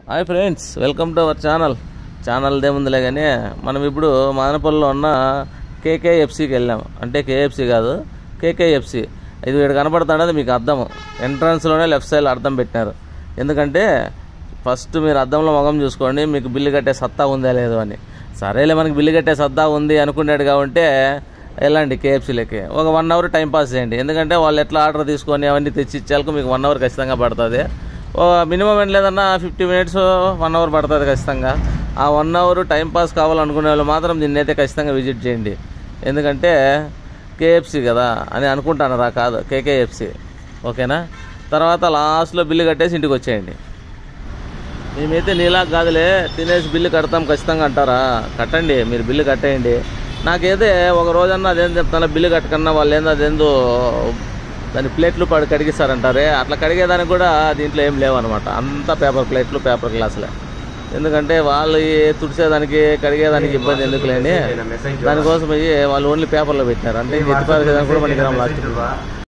hi friends welcome to our channel channel దేముందిలే కానీ మనం ఇప్పుడు మాదనపల్లిలో ఉన్న కేకేఎఫ్సికి వెళ్ళాం అంటే కేఎఫ్సి కాదు కేకేఎఫ్సి ఇది ఇక్కడ కనపడుతున్నది మీకు అద్దం ఎంట్రన్స్లోనే లెఫ్ట్ సైడ్ అర్థం పెట్టినారు ఎందుకంటే ఫస్ట్ మీరు అద్దంలో ముఖం చూసుకోండి మీకు బిల్లు కట్టే సత్తా ఉందా లేదో అని సరేలే మనకి బిల్లు కట్టే సత్తా ఉంది అనుకున్నాడు కాబట్టి వెళ్ళండి కేఎఫ్సీలకి ఒక వన్ అవర్ టైం పాస్ చేయండి ఎందుకంటే వాళ్ళు ఎట్లా ఆర్డర్ తీసుకొని అవన్నీ తెచ్చి ఇచ్చేందుకు మీకు వన్ అవర్ ఖచ్చితంగా పడుతుంది ఓ మినిమం ఏం లేదన్నా ఫిఫ్టీ మినిట్స్ వన్ అవర్ పడుతుంది ఖచ్చితంగా ఆ వన్ అవర్ టైం పాస్ కావాలనుకునే వాళ్ళు మాత్రం దీన్ని అయితే ఖచ్చితంగా విజిట్ చేయండి ఎందుకంటే కేఎఫ్సి కదా అని అనుకుంటాను రా కాదు కేకేఎఫ్సి ఓకేనా తర్వాత లాస్ట్లో బిల్లు కట్టేసి ఇంటికి వచ్చేయండి మేమైతే నీలా కాదులే తినేసి బిల్లు కడతాం ఖచ్చితంగా అంటారా కట్టండి మీరు బిల్లు కట్టేయండి నాకైతే ఒక రోజన్నా అదేం చెప్తాను బిల్లు కట్టకన్నా వాళ్ళు ఏందో అదేందో దాని ప్లేట్లు పడి కడిగిస్తారంటారే అట్లా కడిగేదానికి కూడా దీంట్లో ఏం లేవు అనమాట అంతా పేపర్ ప్లేట్లు పేపర్ గ్లాసులే ఎందుకంటే వాళ్ళు ఈ తుడిచేదానికి కడిగేదానికి ఇబ్బంది ఎందుకు లేని దానికోసం పోయి వాళ్ళు ఓన్లీ పేపర్లో పెట్టినారు అంటే ఎత్తిపారేదానికి కూడా మనకి లాస్ట్